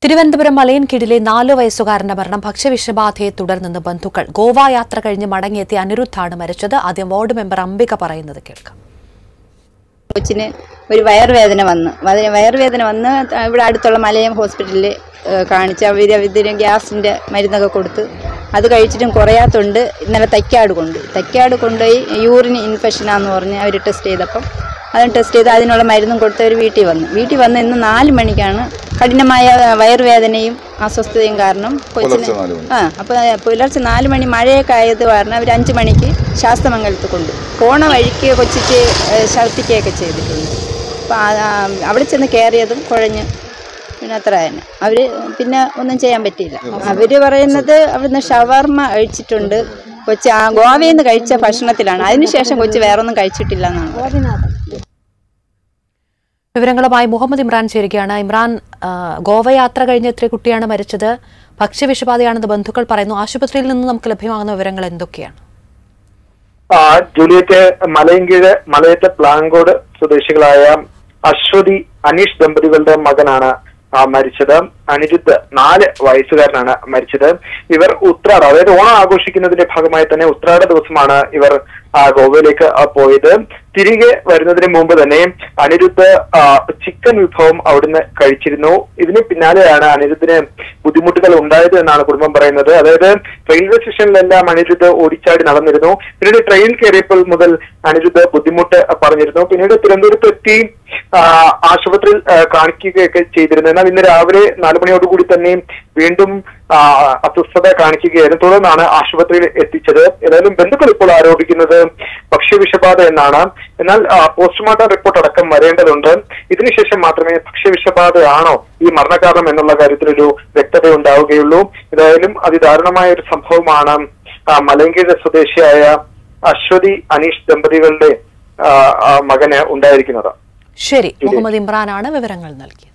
തിരുവനന്തപുരം മലയൻകീഴിലെ നാല് വയസ്സുകാരന്റെ മരണം ഭക്ഷ്യവിഷബാധയെ തുടർന്ന് ബന്ധുക്കൾ ഗോവ യാത്ര കഴിഞ്ഞ് മടങ്ങിയെത്തിയ അനിരുദ്ധാണ് മരിച്ചത് ആദ്യം വാർഡ് മെമ്പർ അംബിക പറയുന്നത് കേൾക്കാം കൊച്ചിന് ഒരു വയറുവേദന വന്ന് അതിന് വയറുവേദന വന്ന് ഇവിടെ അടുത്തുള്ള മലയം ഹോസ്പിറ്റലിൽ കാണിച്ച് അവർ ഇതിന് ഗ്യാസിൻ്റെ മരുന്നൊക്കെ കൊടുത്ത് അത് കഴിച്ചിട്ടും കുറയാത്തുണ്ട് ഇന്നലെ തൈക്കാട് കൊണ്ട് തൈക്കാട് കൊണ്ടുപോയി യൂറിൻ ഇൻഫെക്ഷനാന്ന് പറഞ്ഞ് അവർ ടെസ്റ്റ് ചെയ്തപ്പം അതും ടെസ്റ്റ് ചെയ്ത് അതിനുള്ള മരുന്നും കൊടുത്ത് അവർ വീട്ടിൽ വന്നു വീട്ടിൽ വന്ന് ഇന്ന് നാല് മണിക്കാണ് കഠിനമായ വയറുവേദനയും അസ്വസ്ഥതയും കാരണം കൊച്ചിന് പുലർച്ചെ നാല് മണി. ആ അപ്പോൾ പുലർച്ചെ നാല് മണി മഴയൊക്കെ ആയത് കാരണം അവർ അഞ്ച് മണിക്ക് ശാസ്തമംഗലത്ത് കൊണ്ട് പോണ വഴിക്ക് കൊച്ചിക്ക് ഏഹ്, ഛർദ്ദിക്കുകയൊക്കെ ചെയ്തിട്ടുണ്ട് അപ്പോൾ അവിടെ ചെന്ന് കയറിയതും കുഴഞ്ഞ് പിന്നെ അത്ര തന്നെ അവർ പിന്നെ ഒന്നും ചെയ്യാൻ പറ്റിയില്ല അവർ പറയുന്നത് അവിടുന്ന് ഷവർമ്മ കഴിച്ചിട്ടുണ്ട് കൊച്ചി ആ ഗോവയിൽ നിന്ന് കഴിച്ച ഭക്ഷണത്തിലാണ് അതിനുശേഷം കൊച്ചി വേറൊന്നും കഴിച്ചിട്ടില്ല എന്നാണ് വിവരങ്ങളുമായി മുഹമ്മദ് ഇമ്രാൻ ചേരുകയാണ് ഇമ്രാൻ ആ, ഗോവ യാത്ര കഴിഞ്ഞ് എത്ര കുട്ടിയാണ് മരിച്ചത് ഭക്ഷ്യവിഷബാധയാണെന്ന് ബന്ധുക്കൾ പറയുന്നു ആശുപത്രിയിൽ നിന്ന് നമുക്ക് ലഭ്യമാകുന്ന വിവരങ്ങൾ എന്തൊക്കെയാണ് ആ, ജൂലിയറ്റ് മലയങ്കീഴ് മലയത്തെ പ്ലാങ്കോട് സ്വദേശികളായ അശ്വതി അനീഷ് ദമ്പതികളുടെ മകനാണ് ആ, മരിച്ചത് അനിരുദ്ധ് നാല് വയസ്സുകാരനാണ് മരിച്ചത് ഇവർ ഉത്രാട അതായത് ഓണം ആഘോഷിക്കുന്നതിന്റെ ഭാഗമായി തന്നെ ഉത്രാട ദിവസമാണ് ഇവർ ആ, ഗോവയിലേക്ക് ആ, പോയത് തിരികെ വരുന്നതിന് മുമ്പ് തന്നെ അനിരുദ്ധ് ആ, ചിക്കൻ വിഭവം അവിടുന്ന് കഴിച്ചിരുന്നു ഇതിന് പിന്നാലെയാണ് അനിരുദ്ധിന് ബുദ്ധിമുട്ടുകൾ ഉണ്ടായത് എന്നാണ് കുടുംബം പറയുന്നത് അതായത് റെയിൽവേ സ്റ്റേഷനിലെല്ലാം അനിരുദ്ധ് ഓടിച്ചാടി നടന്നിരുന്നു പിന്നീട് ട്രെയിൻ കയറിയപ്പോൾ മുതൽ അനിരുദ്ധ് ബുദ്ധിമുട്ട് പറഞ്ഞിരുന്നു പിന്നീട് തിരുവനന്തപുരത്ത് എത്തി ആ, ആശുപത്രിയിൽ ആ, കാണിക്കുകയൊക്കെ ചെയ്തിരുന്നു എന്നാൽ ഇന്ന് രാവിലെ നാലു മണിയോടുകൂടി തന്നെ വീണ്ടും ആ, അസ്വസ്ഥത കാണിക്കുകയായിരുന്നു തുടർന്നാണ് ആശുപത്രിയിൽ എത്തിച്ചത് ഏതായാലും ബന്ധുക്കൾ ഇപ്പോൾ ആരോപിക്കുന്നത് ഭക്ഷ്യവിഷബാധ എന്നാണ് എന്നാൽ ആ, പോസ്റ്റ്മോർട്ടം റിപ്പോർട്ട് അടക്കം വരേണ്ടതുണ്ട് ഇതിനുശേഷം മാത്രമേ ഭക്ഷ്യവിഷബാധയാണോ ഈ മരണകാരണം എന്നുള്ള കാര്യത്തിലൊരു വ്യക്തത ഉണ്ടാവുകയുള്ളൂ ഏതായാലും അതിദാരുണമായ ഒരു സംഭവമാണ് ആ, മലങ്കീഴ് സ്വദേശിയായ അശ്വതി അനീഷ് ദമ്പതികളുടെ ആ, ആ, മകന് ഉണ്ടായിരിക്കുന്നത് ശരി മുഹമ്മദ് ഇമ്രാനാണ് വിവരങ്ങൾ നൽകിയത്